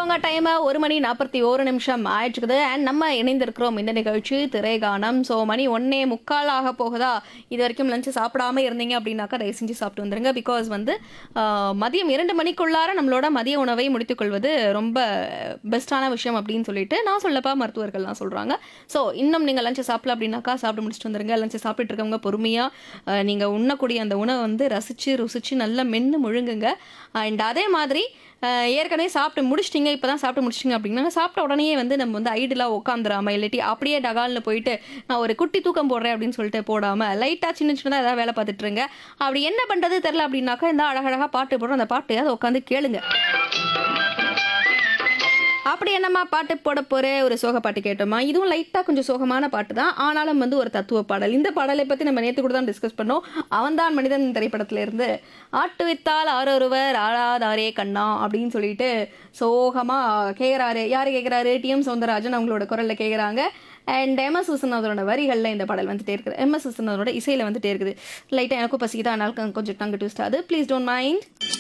பார்த்துக்கோங்க டைமை ஒரு மணி நாற்பத்தி ஓரு நிமிஷம் ஆயிடுச்சுக்குது அண்ட் நம்ம இணைந்திருக்கிறோம் இந்த நிகழ்ச்சி திரைகானம் ஸோ மணி ஒன்னே முக்கால் ஆக போகுதா இது வரைக்கும் லஞ்சு சாப்பிடாம இருந்தீங்க அப்படின்னாக்கா தயவு செஞ்சு சாப்பிட்டு வந்துருங்க பிகாஸ் வந்து ஆஹ், மதியம் இரண்டு மணிக்குள்ளார நம்மளோட மதிய உணவை முடித்துக்கொள்வது ரொம்ப பெஸ்ட்டான விஷயம் அப்படின்னு சொல்லிட்டு நான் சொல்லப்பா மருத்துவர்கள்லாம் சொல்கிறாங்க ஸோ இன்னும் நீங்கள் லஞ்சு சாப்பிடல அப்படின்னாக்கா சாப்பிட்டு முடிச்சுட்டு வந்துருங்க லஞ்சு சாப்பிட்டு இருக்கவங்க பொறுமையாக நீங்கள் உண்ணக்கூடிய அந்த உணவை வந்து ரசித்து ருசித்து நல்லா மென்று முழுங்குங்க அண்ட் அதே மாதிரி அஹ், ஏற்கனவே சாப்பிட்டு முடிச்சிட்டிங்க இப்போ தான் சாப்பிட்டு முடிச்சிட்டிங்க அப்படின்னா சாப்பிட்ட உடனே வந்து நம்ம வந்து ஐடியலாக உட்காந்துராம இல்லாட்டி அப்படியே டகால்னு போயிட்டு நான் ஒரு குட்டி தூக்கம் போடுறேன் அப்படின்னு சொல்லிட்டு போடாமல் லைட்டாக சின்ன சின்னதாக ஏதாவது வேலை பார்த்துட்டு இருங்க அப்படி என்ன பண்ணுறது தெரில அப்படின்னாக்கா இந்த அழகழகாக பாட்டு போடுறோம் அந்த பாட்டு அதை உட்காந்து கேளுங்க அப்படி என்னம்மா பாட்டு போட போற ஒரு சோக பாட்டு கேட்டோமா இதுவும் லைட்டாக கொஞ்சம் சோகமான பாட்டு தான் ஆனாலும் வந்து ஒரு தத்துவ பாடல் இந்த பாடலை பற்றி நம்ம நேற்று கூட தான் டிஸ்கஸ் பண்ணோம் அவன்தான் மனிதன் திரைப்படத்துல இருந்து ஆட்டு வித்தால் ஆரொருவர் ஆளாதாரே கண்ணா அப்படின்னு சொல்லிட்டு சோகமாக கேட்குறாரு யார் கேட்குறாரு டிஎம் சௌந்தரராஜன் அவங்களோட குரலில் கேட்குறாங்க அண்ட் எம் எஸ் விஸ்வநாதனோட வரிகளில் இந்த பாடல் வந்துட்டே இருக்குது எம் எஸ் விஸ்வநாதனோட இசையில் வந்துட்டே இருக்குது லைட்டாக எனக்கும் பசிக்குது அதனால கொஞ்சம் டங்கு ட்விஸ்ட் ஆகுது ப்ளீஸ் டோன்ட் மைண்ட்